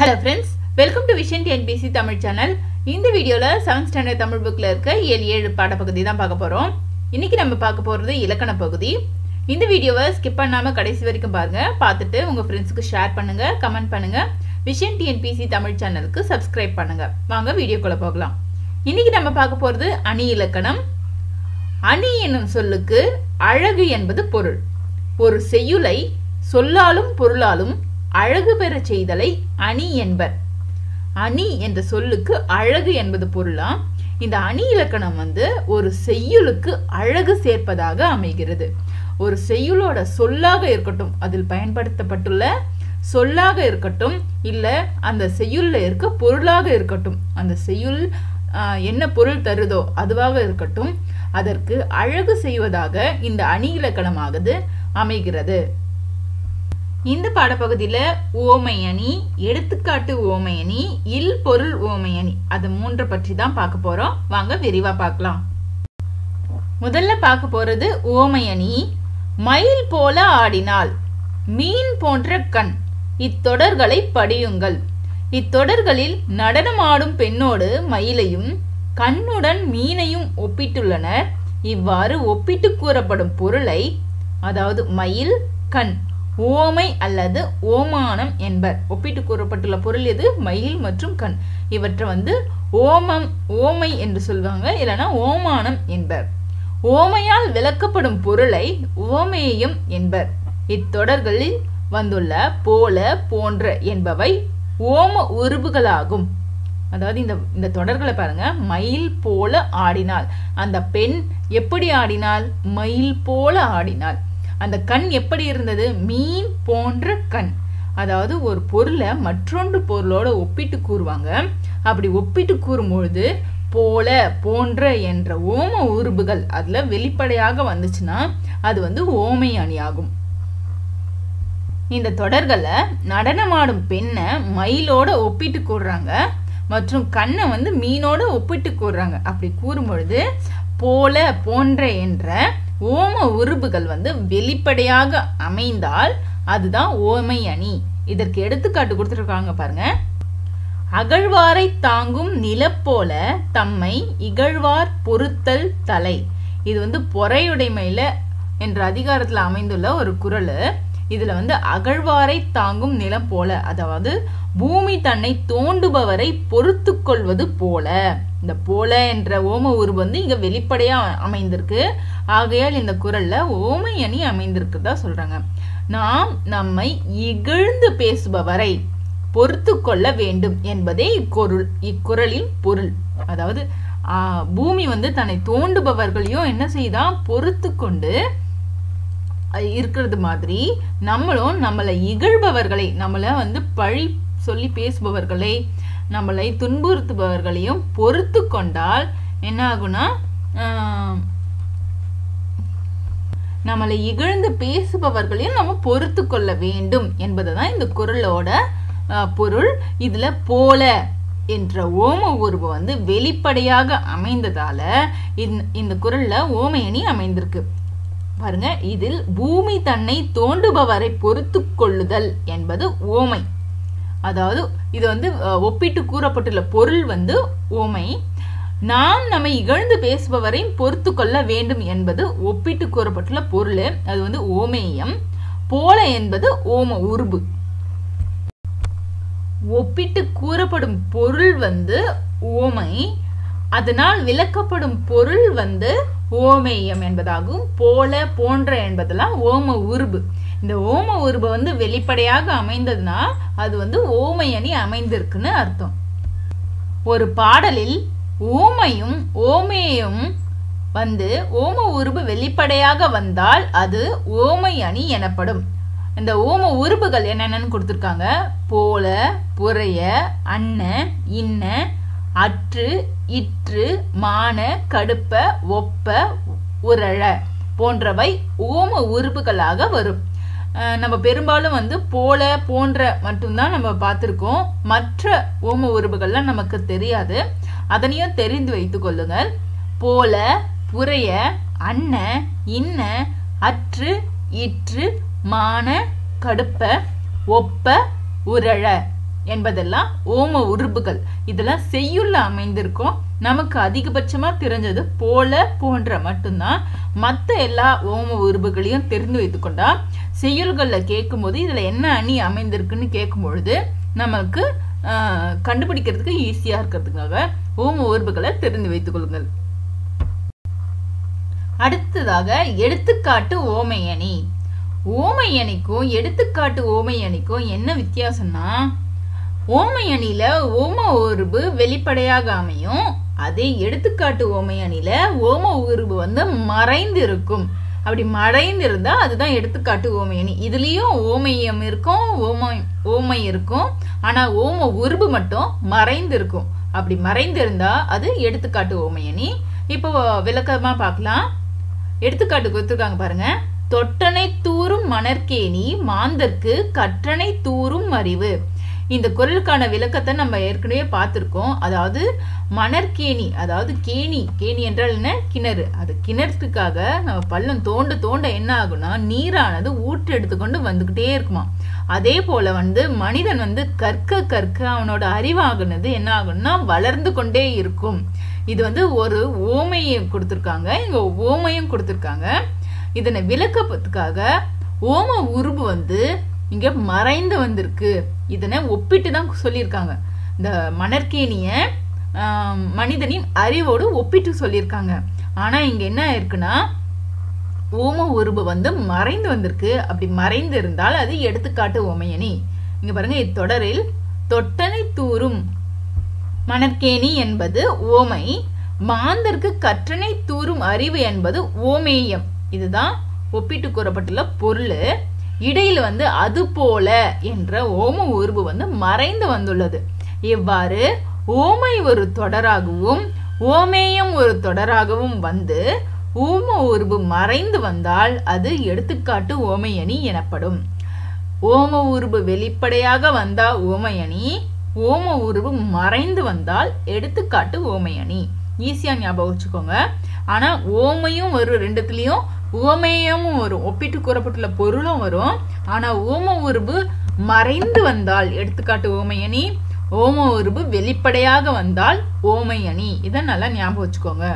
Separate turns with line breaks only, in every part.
hello friends welcome to vision TNPSC Tamil channel இந்த வீடியோவில் seventh standard Tamil புக்கில் இருக்க ஏழு ஏழு பாடப்பகுதி தான் பார்க்க போகிறோம் இன்னைக்கு நம்ம பார்க்க போகிறது இலக்கண பகுதி இந்த வீடியோவை ஸ்கிப் பண்ணாமல் கடைசி வரைக்கும் பாருங்க பார்த்துட்டு உங்கள் ஃப்ரெண்ட்ஸுக்கு ஷேர் பண்ணுங்க கமெண்ட் பண்ணுங்க விஷன் டிஎன்பிசி தமிழ் சேனலுக்கு சப்ஸ்கிரைப் பண்ணுங்க வாங்க வீடியோக்குள்ள போகலாம் இன்னைக்கு நம்ம பார்க்க போகிறது அணி இலக்கணம் அணி என்னும் சொல்லுக்கு அழகு என்பது பொருள் ஒரு செய்யுளை சொல்லாலும் பொருளாலும் அழகு பெறச் செய்தலை அணி என்பர் அணி என்ற சொல்லுக்கு அழகு என்பது பொருளாம் இந்த அணி இலக்கணம் வந்து ஒரு செய்யுளுக்கு அழகு சேர்ப்பதாக அமைகிறது ஒரு செய்யுளோட சொல்லாக இருக்கட்டும் அதில் பயன்படுத்தப்பட்டுள்ள சொல்லாக இருக்கட்டும் இல்ல அந்த செய்யுள்ல இருக்க பொருளாக இருக்கட்டும் அந்த செய்யுள் ஆஹ், என்ன பொருள் தருதோ அதுவாக இருக்கட்டும் அதற்கு அழகு செய்வதாக இந்த அணி இலக்கணமானது அமைகிறது இந்த பாடப்பகுதியில ஓமை அணி எடுத்துக்காட்டு ஓமை அணி இல் பொருள் ஓமை அணி அது மூன்று பற்றி தான் பார்க்க போறோம் வாங்க விரிவா பார்க்கலாம் முதல்ல பார்க்க போறது ஓமை அணி மயில் போல ஆடினாள் மீன் போன்ற கண் இத்தொடர்களை படியுங்கள் இத்தொடர்களில் நடனமாடும் பெண்ணோடு மயிலையும் கண்ணுடன் மீனையும் ஒப்பிட்டுள்ளனர் இவ்வாறு ஒப்பிட்டு கூறப்படும் பொருளை அதாவது மயில் கண் ஓமை அல்லது ஓமானம் என்பர் ஒப்பிட்டு கூறப்பட்டுள்ள பொருள் எது மயில் மற்றும் கண் இவற்றை வந்து ஓமம் ஓமை என்று சொல்வாங்க இல்லைன்னா ஓமானம் என்பர் ஓமையால் விளக்கப்படும் பொருளை ஓமேயம் என்பர் இத்தொடர்களில் வந்துள்ள போல போன்ற என்பவை ஓம உருபுகளாகும் அதாவது இந்த இந்த தொடர்களை பாருங்க மயில் போல ஆடினாள் அந்த பெண் எப்படி ஆடினாள் மயில் போல ஆடினாள் அந்த கண் எப்படி இருந்தது மீன் போன்ற கண் அதாவது ஒரு பொருளை மற்றொன்று பொருளோட ஒப்பிட்டு கூறுவாங்க அப்படி ஒப்பிட்டு கூறும்பொழுது போல போன்ற என்ற ஓம உருபுகள் அதுல வெளிப்படையாக வந்துச்சுன்னா அது வந்து ஓமை அணியாகும் இந்த தொடர்களை நடனமாடும் பெண்ணை மயிலோட ஒப்பிட்டு கூறுறாங்க மற்றும் கண்ணை வந்து மீனோட ஒப்பிட்டு கூறுறாங்க அப்படி கூறும் பொழுது போல போன்ற என்ற ஓம உருபுகள் வந்து வெளிப்படையாக அமைந்தால் அதுதான் ஓமை அணி இதற்கு எடுத்துக்காட்டு கொடுத்துருக்காங்க பாருங்க அகழ்வாரை தாங்கும் நிலப்போல தம்மை இகழ்வார் பொறுத்தல் தலை இது வந்து பொறையுடைமையில என்ற அதிகாரத்துல அமைந்துள்ள ஒரு குறள் இதுல வந்து அகழ்வாரை தாங்கும் நிலம் போல அதாவது பூமி தன்னை தோண்டுபவரை பொறுத்து கொள்வது போல இந்த போல என்ற ஓம உருவு வந்து இங்க வெளிப்படையா அமைந்திருக்கு ஆகையால் இந்த குறள்ல ஓமை அணி அமைந்திருக்கிறதா சொல்றாங்க நாம் நம்மை இகழ்ந்து பேசுபவரை பொறுத்து கொள்ள வேண்டும் என்பதே இக்குறள் இக்குறளின் பொருள் அதாவது ஆஹ், பூமி வந்து தன்னை தோண்டுபவர்களையும் என்ன செய்தான் பொறுத்து கொண்டு அஹ், இருக்கிறது மாதிரி நம்மளும் நம்மளை இகழ்பவர்களை நம்மளை வந்து பழி சொல்லி பேசுபவர்களை நம்மளை துன்புறுத்துபவர்களையும் பொறுத்து கொண்டால் என்ன ஆகும்னா ஆஹ், நம்மளை இகழ்ந்து பேசுபவர்களையும் நம்ம பொறுத்து கொள்ள வேண்டும் என்பதுதான் இந்த குறளோட அஹ், பொருள் இதுல போல என்ற ஓம உருவம் வந்து வெளிப்படையாக அமைந்ததால இந்த- இந்த குறள்ல ஓமையணி அமைந்திருக்கு பாருங்க இதில் பூமி தன்னை தோண்டுபவரை பொறுத்து கொள்ளுதல் என்பது ஓமை அதாவது இது வந்து அஹ், ஒப்பிட்டு கூறப்பட்டுள்ள பொருள் வந்து ஓமை நாம் நம்மை இகழ்ந்து பேசுபவரை பொறுத்து கொள்ள வேண்டும் என்பது ஒப்பிட்டு கூறப்பட்டுள்ள பொருள் அது வந்து ஓமேயம் போல என்பது ஓம உருபு ஒப்பிட்டு கூறப்படும் பொருள் வந்து ஓமை அதனால் விளக்கப்படும் பொருள் வந்து ஓமேயம் என்பதாகும் போல போன்ற என்பதெல்லாம் ஓம உருபு இந்த ஓம உருபு வந்து வெளிப்படையாக அமைந்ததுன்னா அது வந்து ஓமை அணி அமைந்திருக்குன்னு அர்த்தம் ஒரு பாடலில் ஊமையும் ஓமேயும் வந்து ஓம உருபு வெளிப்படையாக வந்தால் அது ஓமை அணி எனப்படும் இந்த ஓம உருபுகள் என்னென்னு கொடுத்துருக்காங்க போல புறைய அன்ன இன்ன அற்று இற்று மான கடுப்ப ஒப்ப உரழ போன்றவை ஓம உருபுகளாக வரும் அஹ் நம்ம பெரும்பாலும் வந்து போல போன்ற மட்டும்தான் நம்ம பார்த்துருக்கோம் மற்ற ஓம உருபுகள்லாம் நமக்கு தெரியாது அதனையும் தெரிந்து வைத்துக் கொள்ளுங்கள் போல புறைய அன்ன இன்ன அற்று இற்று மான கடுப்ப ஒப்ப உரழ என்பதெல்லாம் ஓம உருபுகள் இதெல்லாம் செய்யுள்ள அமைந்திருக்கும் நமக்கு அதிகபட்சமா தெரிஞ்சது போல போன்ற மட்டும்தான் மற்ற எல்லா ஓம உருபுகளையும் தெரிந்து வைத்துக்கொண்டா செய்யுள்கள்ல கேட்கும்போது இதுல என்ன அணி அமைந்திருக்குன்னு கேட்கும் பொழுது நமக்கு ஆஹ், கண்டுபிடிக்கிறதுக்கு ஈஸியா இருக்கிறதுக்காக ஓம உருபுகளை தெரிந்து வைத்துக் கொள்ளுங்கள் அடுத்ததாக எடுத்துக்காட்டு ஓமையணி ஓமையணிக்கும் எடுத்துக்காட்டு ஓமையணிக்கும் என்ன வித்தியாசம்னா ஓமையணில ஓம உருபு வெளிப்படையாக அமையும் அதே எடுத்துக்காட்டு ஓமையணில ஓம உருபு வந்து மறைந்து இருக்கும் அப்படி மறைந்து இருந்தா அதுதான் எடுத்துக்காட்டு ஓமையணி இதுலயும் ஓமையம் இருக்கும் ஓமை ஓமை இருக்கும் ஆனா ஓம உருபு மட்டும் மறைந்து இருக்கும் அப்படி மறைந்து இருந்தா அது எடுத்துக்காட்டு ஓமையணி இப்போ விளக்கமா பார்க்கலாம் எடுத்துக்காட்டு கொடுத்துருக்காங்க பாருங்க தொட்டனை தூரும் மணற்கேணி மாந்தர்க்கு கற்றனை தூரும் அறிவு இந்த குரலுக்கான விளக்கத்தை நம்ம ஏற்கனவே பார்த்துருக்கோம் அதாவது மணற்கேணி அதாவது கேணி கேணி என்றால் என்ன கிணறு அது கிணற்றுக்காக நம்ம பள்ளம் தோண்ட தோண்ட என்ன ஆகும்னா நீரானது ஊற்று எடுத்துக்கொண்டு வந்துகிட்டே இருக்குமா அதே போல வந்து மனிதன் வந்து கற்க கற்க அவனோட அறிவாகுனது என்ன ஆகும்னா வளர்ந்து கொண்டே இருக்கும் இது வந்து ஒரு ஓமையை கொடுத்துருக்காங்க இங்க ஓமையும் கொடுத்துருக்காங்க இதனை விளக்கத்துக்காக ஓம உருபு வந்து இங்க மறைந்து வந்திருக்கு இதனை ஒப்பிட்டு தான் சொல்லியிருக்காங்க இந்த மணற்கேணிய ஆம், மனிதனின் அறிவோடு ஒப்பிட்டு சொல்லியிருக்காங்க ஆனா இங்க என்ன இருக்குன்னா ஓம உருபு வந்து மறைந்து வந்திருக்கு அப்படி மறைந்து இருந்தால் அது எடுத்துக்காட்டு ஓமையணி இங்க பாருங்க இத்தொடரில் தொட்டனை தூரும் மணற்கேணி என்பது ஓமை மாந்தர்க்கு கற்றனை தூரும் அறிவு என்பது ஓமேயம் இதுதான் ஒப்பிட்டு கூறப்பட்டுள்ள பொருள் இடையில வந்து அது போல என்ற ஓம உருவு வந்து மறைந்து வந்துள்ளது இவ்வாறு ஓமை ஒரு தொடராகவும் ஓமேயம் ஒரு தொடராகவும் வந்து ஊம உருவு மறைந்து வந்தால் அது எடுத்துக்காட்டு ஓமையணி எனப்படும் ஓம உருவு வெளிப்படையாக வந்தா ஓமையணி ஓம உருவு மறைந்து வந்தால் எடுத்துக்காட்டு ஓமையணி ஈஸியா ஞாபகம் வச்சுக்கோங்க ஆனா ஓமையும் வரும் ரெண்டுத்துலயும் ஓமேயமும் வரும் ஒப்பிட்டு கூறப்பட்டுள்ள பொருளும் வரும் ஆனா ஓம உருவு மறைந்து வந்தால் எடுத்துக்காட்டு ஓமையணி ஓம உருவு வெளிப்படையாக வந்தால் ஓமையணி இதை நல்லா ஞாபகம் வச்சுக்கோங்க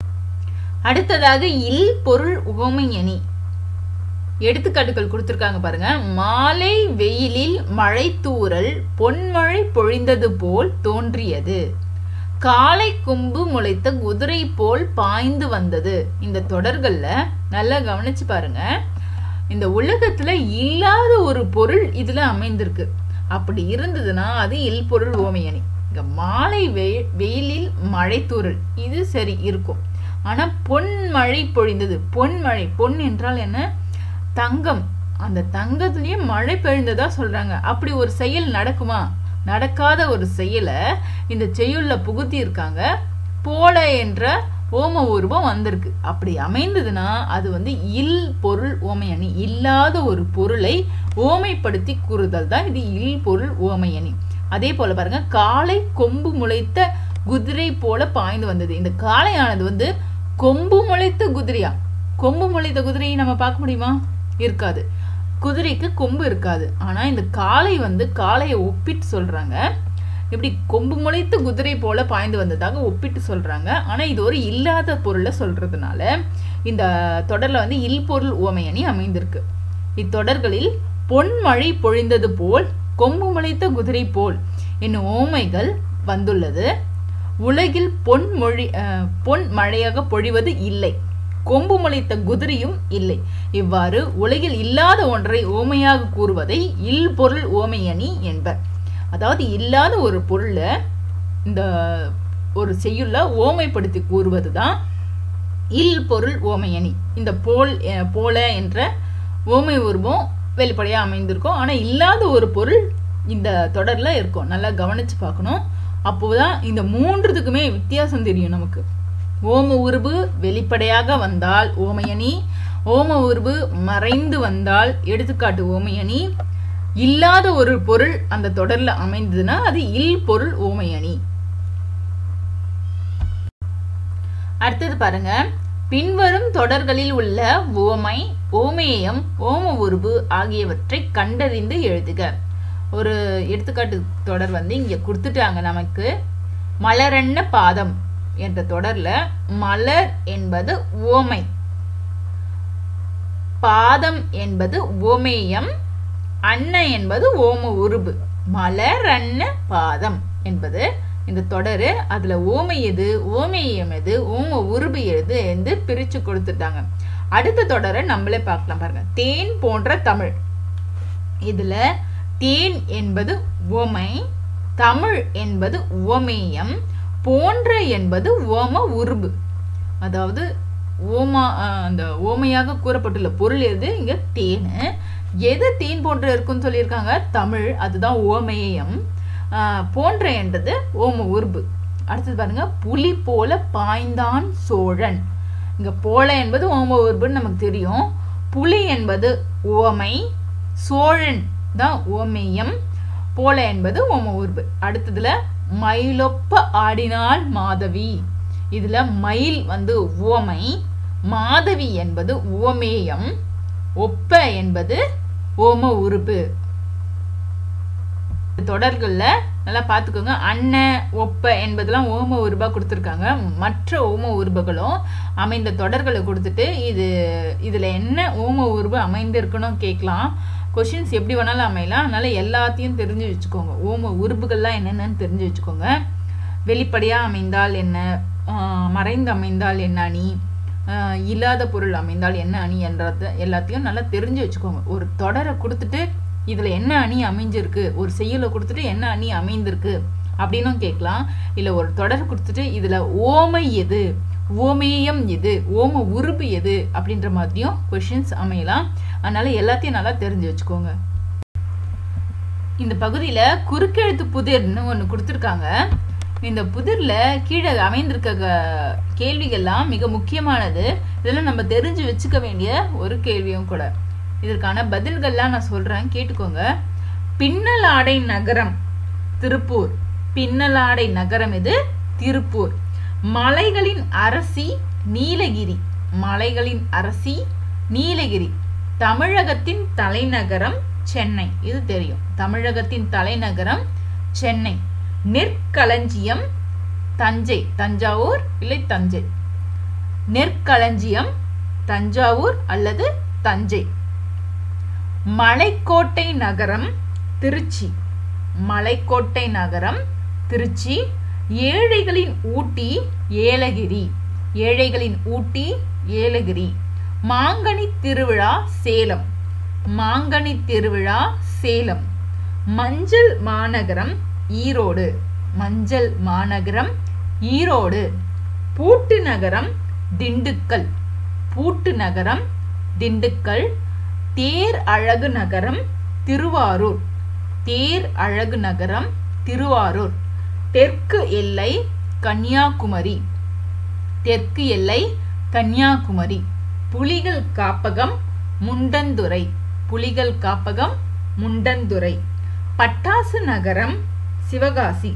அடுத்ததாக இல் பொருள் உவமையணி எடுத்துக்காட்டுகள் கொடுத்திருக்காங்க பாருங்க மாலை வெயிலில் மழை தூறல் பொன்மழை பொழிந்தது போல் தோன்றியது காலை கொம்பு முளைத்த குதிரை போல் பாய்ந்து வந்தது இந்த தொடர்கள்ல நல்லா கவனிச்சு பாருங்க இந்த உலகத்துல இல்லாத ஒரு பொருள் இதுல அமைந்திருக்கு அப்படி இருந்ததுன்னா அது இல் பொருள் ஓமையணி இங்க மாலை வெய் வெயிலில் மழை தூறல் இது சரி இருக்கும் ஆனா பொன் மழை பொழிந்தது பொன் மழை பொன் என்றால் என்ன தங்கம் அந்த தங்கத்திலயே மழை பெய்ந்ததா சொல்றாங்க அப்படி ஒரு செயல் நடக்குமா நடக்காத ஒரு செயலை இந்த செய்யுள்ள புகுத்தி இருக்காங்க போல என்ற ஓம உருவம் வந்திருக்கு அப்படி அமைந்ததுன்னா அது வந்து இல் பொருள் ஓமையணி இல்லாத ஒரு பொருளை ஓமைப்படுத்தி கூறுதல் தான் இது இல் பொருள் ஓமையணி அதே போல பாருங்க காளை கொம்பு முளைத்த குதிரை போல பாய்ந்து வந்தது இந்த காளையானது வந்து கொம்பு முளைத்த குதிரையா கொம்பு முளைத்த குதிரையை நம்ம பார்க்க முடியுமா இருக்காது குதிரைக்கு கொம்பு இருக்காது ஆனா இந்த காளை வந்து காளையை ஒப்பிட்டு சொல்றாங்க இப்படி கொம்பு முளைத்த குதிரை போல பாய்ந்து வந்ததாக ஒப்பிட்டு சொல்றாங்க ஆனா இது ஒரு இல்லாத பொருளை சொல்றதுனால இந்த தொடர்ல வந்து இல் பொருள் உவமையணி அமைந்திருக்கு இத்தொடர்களில் பொன்மழை பொழிந்தது போல் கொம்பு முளைத்த குதிரை போல் என்னும் ஓமைகள் வந்துள்ளது உலகில் பொன் மொழி அஹ், பொன் மழையாக பொழிவது இல்லை கொம்பு முளைத்த குதிரையும் இல்லை இவ்வாறு உலகில் இல்லாத ஒன்றை ஓமையாக கூறுவதை இல் பொருள் ஓமையணி என்பர் அதாவது இல்லாத ஒரு பொருளை இந்த ஒரு செய்யுள்ள ஓமைப்படுத்தி கூறுவதுதான் இல் பொருள் ஓமையணி இந்த போல் அஹ், போல என்ற ஓமை உருவம் வெளிப்படையா அமைந்திருக்கும் ஆனா இல்லாத ஒரு பொருள் இந்த தொடர்ல இருக்கும் நல்லா கவனிச்சு பார்க்கணும் அப்போதான் இந்த மூன்றுத்துக்குமே வித்தியாசம் தெரியும் நமக்கு ஓம உருவு வெளிப்படையாக வந்தால் ஓமையணி ஓம உருவு மறைந்து வந்தால் எடுத்துக்காட்டு ஓமையணி இல்லாத ஒரு பொருள் அந்த தொடர்ல அமைந்ததுன்னா அது இல் பொருள் ஓமையணி அடுத்தது பாருங்க பின்வரும் தொடர்களில் உள்ள ஓமை ஓமேயம் ஓம உருவு ஆகியவற்றை கண்டறிந்து எழுதுக ஒரு எடுத்துக்காட்டு தொடர் வந்து இங்க கொடுத்துட்டாங்க நமக்கு மலரன்ன பாதம் என்ற தொடர்ல மலர் என்பது ஓமை பாதம் என்பது ஓமேயம் அன்ன என்பது ஓம உருபு மலர் அன்ன பாதம் என்பது இந்த தொடரு அதுல ஓமை எது ஓமேயம் எது ஓம உருபு எது என்று பிரிச்சு கொடுத்துட்டாங்க அடுத்த தொடரை நம்மளே பார்க்கலாம் பாருங்க தேன் போன்ற தமிழ் இதுல தேன் என்பது ஓமை தமிழ் என்பது ஓமேயம் போன்ற என்பது ஓம உருபு அதாவது ஓமா அஹ், அந்த ஓமையாக கூறப்பட்டுள்ள பொருள் எது இங்க தேனு எது தேன் போன்ற இருக்குன்னு சொல்லியிருக்காங்க தமிழ் அதுதான் ஓமேயம் ஆஹ், போன்ற என்றது ஓம உருபு அடுத்தது பாருங்க புலி போல பாய்ந்தான் சோழன் இங்க போல என்பது ஓம உருபுன்னு நமக்கு தெரியும் புலி என்பது ஓமை சோழன் தான் ஓமேயம் போல என்பது ஓம உருபு அடுத்ததுல மயிலொப்ப ஆடினாள் மாதவி இதுல மயில் வந்து ஓமை மாதவி என்பது ஓமேயம் ஒப்ப என்பது ஓம உருபு தொடர்கள்ல நல்லா பார்த்துக்கோங்க அன்ன ஒப்ப என்பதெல்லாம் ஓம உருபா கொடுத்துருக்காங்க மற்ற ஓம உருபுகளும் அமைந்த தொடர்களை கொடுத்துட்டு இது இதுல என்ன ஓம உருபு அமைந்திருக்கணும் கேட்கலாம் கொஷின்ஸ் எப்படி வேணாலும் அமையலாம் அதனால எல்லாத்தையும் தெரிஞ்சு வச்சுக்கோங்க ஓம உருபுகள்லாம் என்னென்னு தெரிஞ்சு வச்சுக்கோங்க வெளிப்படையா அமைந்தால் என்ன ஆஹ் மறைந்து அமைந்தால் என்ன அணி ஆஹ் இல்லாத பொருள் அமைந்தால் என்ன அணி என்றத எல்லாத்தையும் நல்லா தெரிஞ்சு வச்சுக்கோங்க ஒரு தொடரை கொடுத்துட்டு இதுல என்ன அணி அமைஞ்சிருக்கு ஒரு செய்யுளை கொடுத்துட்டு என்ன அணி அமைந்திருக்கு அப்படின்னும் கேட்கலாம் இல்ல ஒரு தொடர் கொடுத்துட்டு இதுல ஓமை எது ஓமேயம் எது ஓம உருபு எது அப்படின்ற மாதிரியும் கொஷின்ஸ் அமையலாம் அதனால எல்லாத்தையும் நல்லா தெரிஞ்சு வச்சுக்கோங்க இந்த பகுதியில குறுக்கெழுத்து புதிர்னு ஒன்று கொடுத்துருக்காங்க இந்த புதிர்ல கீழே அமைந்திருக்க க- கேள்விகள்லாம் மிக முக்கியமானது இதெல்லாம் நம்ம தெரிஞ்சு வச்சுக்க வேண்டிய ஒரு கேள்வியும் கூட இதற்கான பதில்கள்லாம் நான் சொல்றேன் கேட்டுக்கோங்க பின்னலாடை நகரம் திருப்பூர் பின்னலாடை நகரம் இது திருப்பூர் மலைகளின் அரசி நீலகிரி மலைகளின் அரசி நீலகிரி தமிழகத்தின் தலைநகரம் சென்னை இது தெரியும் தமிழகத்தின் தலைநகரம் சென்னை நெற்களஞ்சியம் தஞ்சை தஞ்சாவூர் இல்லை தஞ்சை நெற்களஞ்சியம் தஞ்சாவூர் அல்லது தஞ்சை மலைக்கோட்டை நகரம் திருச்சி மலைக்கோட்டை நகரம் திருச்சி ஏழைகளின் ஊட்டி ஏலகிரி ஏழைகளின் ஊட்டி ஏலகிரி மாங்கனி திருவிழா சேலம் மாங்கனி திருவிழா சேலம் மஞ்சள் மாநகரம் ஈரோடு மஞ்சள் மாநகரம் ஈரோடு பூட்டு நகரம் திண்டுக்கல் பூட்டு நகரம் திண்டுக்கல் தேர் அழகு நகரம் திருவாரூர் தேர் அழகு நகரம் திருவாரூர் தெற்கு எல்லை கன்னியாகுமரி தெற்கு எல்லை கன்னியாகுமரி புலிகள் காப்பகம் முண்டந்துறை புலிகள் காப்பகம் முண்டந்துறை பட்டாசு நகரம் சிவகாசி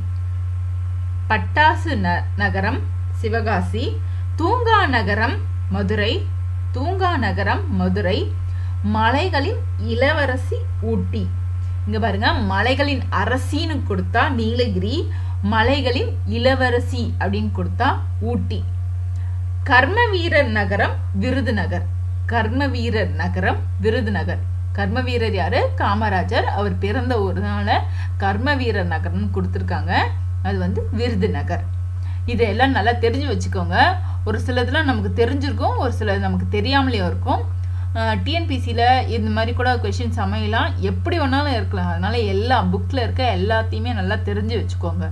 பட்டாசு ந- நகரம் சிவகாசி தூங்கா நகரம் மதுரை தூங்கா நகரம் மதுரை மலைகளின் இளவரசி ஊட்டி இங்க பாருங்க மலைகளின் அரசின்னு கொடுத்தா நீலகிரி மலைகளின் இளவரசி அப்படின்னு கொடுத்தா ஊட்டி கர்மவீரர் நகரம் விருதுநகர் கர்மவீரர் நகரம் விருதுநகர் கர்மவீரர் யாரு காமராஜர் அவர் பிறந்த ஒரு நாள கர்மவீரர் நகரம்னு கொடுத்துருக்காங்க அது வந்து விருதுநகர் இதெல்லாம் நல்லா தெரிஞ்சு வச்சுக்கோங்க ஒரு சிலதுலாம் நமக்கு தெரிஞ்சிருக்கும் ஒரு சிலது நமக்கு தெரியாமலேயும் இருக்கும் டிஎன்பிசியில் இந்த மாதிரி கூட கொஷின்ஸ் அமையலாம் எப்படி வேணாலும் இருக்கலாம் அதனால எல்லா புக்கில் இருக்க எல்லாத்தையுமே நல்லா தெரிஞ்சு வச்சுக்கோங்க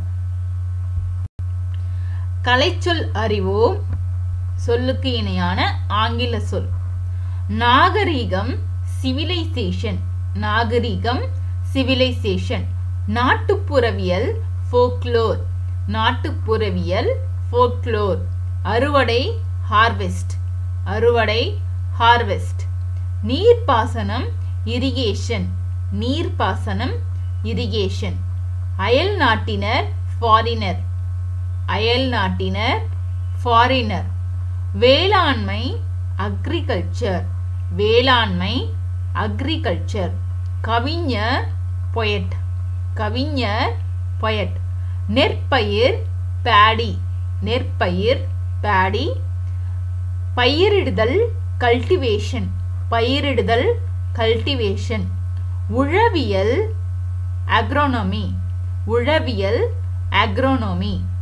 கலைச்சொல் அறிவோம் சொல்லுக்கு இணையான ஆங்கில சொல் நாகரீகம் சிவிலைசேஷன் நாகரீகம் சிவிலைசேஷன் நாட்டுப்புறவியல் ஃபோக்லோர் நாட்டுப்புறவியல் ஃபோக்லோர் அறுவடை ஹார்வெஸ்ட் அறுவடை ஹார்வெஸ்ட் நீர்ப்பாசனம் இரிகேஷன் நீர்ப்பாசனம் இரிகேஷன் அயல் நாட்டினர் ஃபாரினர் அயல் நாட்டினர் ஃபாரினர் வேளாண்மை அக்ரிகல்ச்சர் வேளாண்மை அக்ரிகல்ச்சர் கவிஞர் பொயட் கவிஞர் பொயட் நெற்பயிர் பேடி நெற்பயிர் பேடி பயிரிடுதல் கல்டிவேஷன் பயிரிடுதல் கல்டிவேஷன் உழவியல் அக்ரோனமி உழவியல் அக்ரோனமி